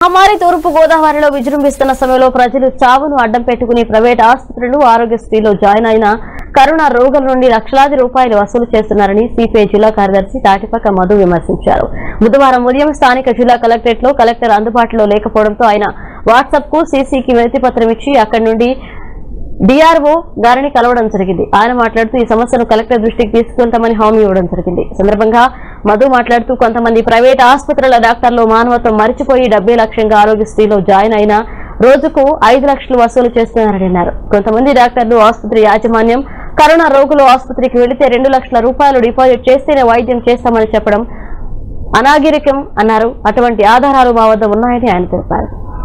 మహమ్మారి తూర్పు గోదావరిలో విజృంభిస్తున్న సమయంలో ప్రజలు చావును అడ్డం పెట్టుకుని ప్రైవేట్ ఆసుపత్రులు ఆరోగ్యశ్రీలో జాయిన్ అయిన కరోనా రోగుల నుండి లక్షలాది రూపాయలు వసూలు చేస్తున్నారని సిపిఐ జిల్లా కార్యదర్శి తాటిపక్క మధు విమర్శించారు బుధవారం ఉదయం స్థానిక జిల్లా కలెక్టరేట్ లో కలెక్టర్ అందుబాటులో లేకపోవడంతో ఆయన వాట్సాప్ కు సీసీకి వినతి పత్రం ఇచ్చి అక్కడి నుండి డిఆర్ఓ గారిని కలవడం జరిగింది ఆయన మాట్లాడుతూ ఈ సమస్యను కలెక్టర్ దృష్టికి తీసుకెళ్తామని హామీ ఇవ్వడం జరిగింది ఈ సందర్భంగా మధు మాట్లాడుతూ కొంతమంది ప్రైవేట్ ఆసుపత్రుల డాక్టర్లు మానవత్వం మరిచిపోయి డెబ్బై లక్ష్యంగా ఆరోగ్యశ్రీలో జాయిన్ అయిన రోజుకు ఐదు లక్షలు వసూలు చేస్తున్నారని అన్నారు కొంతమంది డాక్టర్లు ఆసుపత్రి యాజమాన్యం కరోనా రోగులు ఆసుపత్రికి వెళితే రెండు లక్షల రూపాయలు డిపాజిట్ చేస్తేనే వైద్యం చేస్తామని చెప్పడం అనాగరికం అన్నారు అటువంటి ఆధారాలు మా వద్ద ఉన్నాయని ఆయన తెలిపారు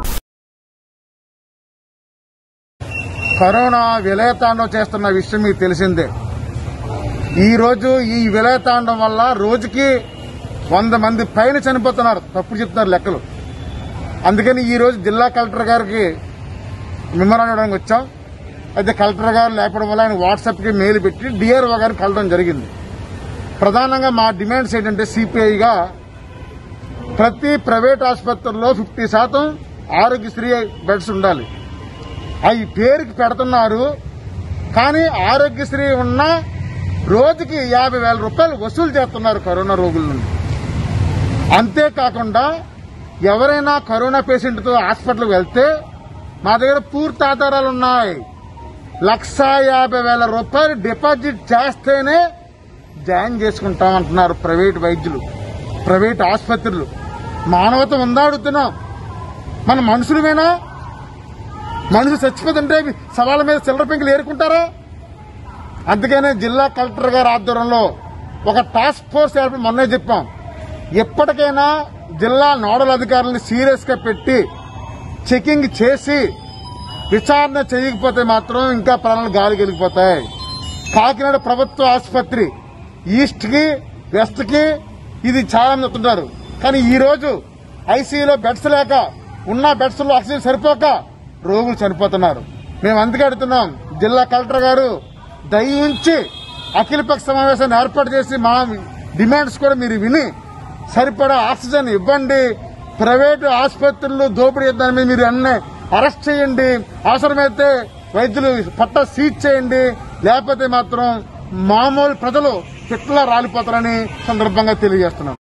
కరోనా విలయతాండం చేస్తున్న విషయం మీకు తెలిసిందే ఈ రోజు ఈ విలయతాండం వల్ల రోజుకి వంద మంది పైన చనిపోతున్నారు తప్పుడు చెప్తున్నారు లెక్కలు అందుకని ఈ రోజు జిల్లా కలెక్టర్ గారికి మెమరాన్ ఇవ్వడానికి వచ్చాం అయితే కలెక్టర్ గారు లేకపోవడం వల్ల ఆయన వాట్సాప్కి మెయిల్ పెట్టి డిఆర్ఓ గారికి కలవడం జరిగింది ప్రధానంగా మా డిమాండ్స్ ఏంటంటే సిపిఐగా ప్రతి ప్రైవేట్ ఆసుపత్రుల్లో ఫిఫ్టీ శాతం ఆరోగ్యశ్రీ బెడ్స్ ఉండాలి అవి పేరుకి పెడుతున్నారు కానీ ఆరోగ్యశ్రీ ఉన్న రోజుకి యాభై వేల రూపాయలు వసూలు చేస్తున్నారు కరోనా రోగుల నుండి అంతేకాకుండా ఎవరైనా కరోనా పేషెంట్తో హాస్పిటల్కి వెళ్తే మా దగ్గర పూర్తి ఆధారాలు ఉన్నాయి లక్షా యాభై వేల రూపాయలు డిపాజిట్ చేస్తేనే జాయిన్ చేసుకుంటాం అంటున్నారు ప్రైవేట్ వైద్యులు ప్రైవేట్ ఆసుపత్రులు మానవత ఉందా అడుగుతున్నాం మన మనుషులమేనా మనిషి చచ్చిపోతుంటే సవాళ్ళ మీద చిల్లర పెంకులు ఏరుకుంటారా అందుకనే జిల్లా కలెక్టర్ గారి ఆధ్వర్యంలో ఒక టాస్క్ ఫోర్స్ ఏర్పడి మొన్నే చెప్పాం ఎప్పటికైనా జిల్లా నోడల్ అధికారులను సీరియస్ గా పెట్టి చెకింగ్ చేసి విచారణ చేయకపోతే మాత్రం ఇంకా ప్రాణాలు గాలికి వెళ్ళిపోతాయి కాకినాడ ప్రభుత్వ ఆసుపత్రి ఈస్ట్ కి వెస్ట్ కి ఇది చాలా మంది వస్తుంటారు కానీ ఈ రోజు ఐసీయూలో బెడ్స్ లేక ఉన్న బెడ్స్ లో ఆక్సిజన్ సరిపోక రోగులు చనిపోతున్నారు మేము అందుకే అడుగుతున్నాం జిల్లా కలెక్టర్ గారు దయించి అఖిలపక్ష సమావేశాన్ని ఏర్పాటు చేసి మా డిమాండ్స్ కూడా మీరు విని సరిపడా ఆక్సిజన్ ఇవ్వండి ప్రైవేటు ఆసుపత్రులు దోపిడీ దాని మీద మీరు అన్నీ అరెస్ట్ చేయండి అవసరమైతే వైద్యులు పట్ట సీజ్ చేయండి లేకపోతే మాత్రం మామూలు ప్రజలు చెట్లా రాలిపోతారని సందర్భంగా తెలియజేస్తున్నాం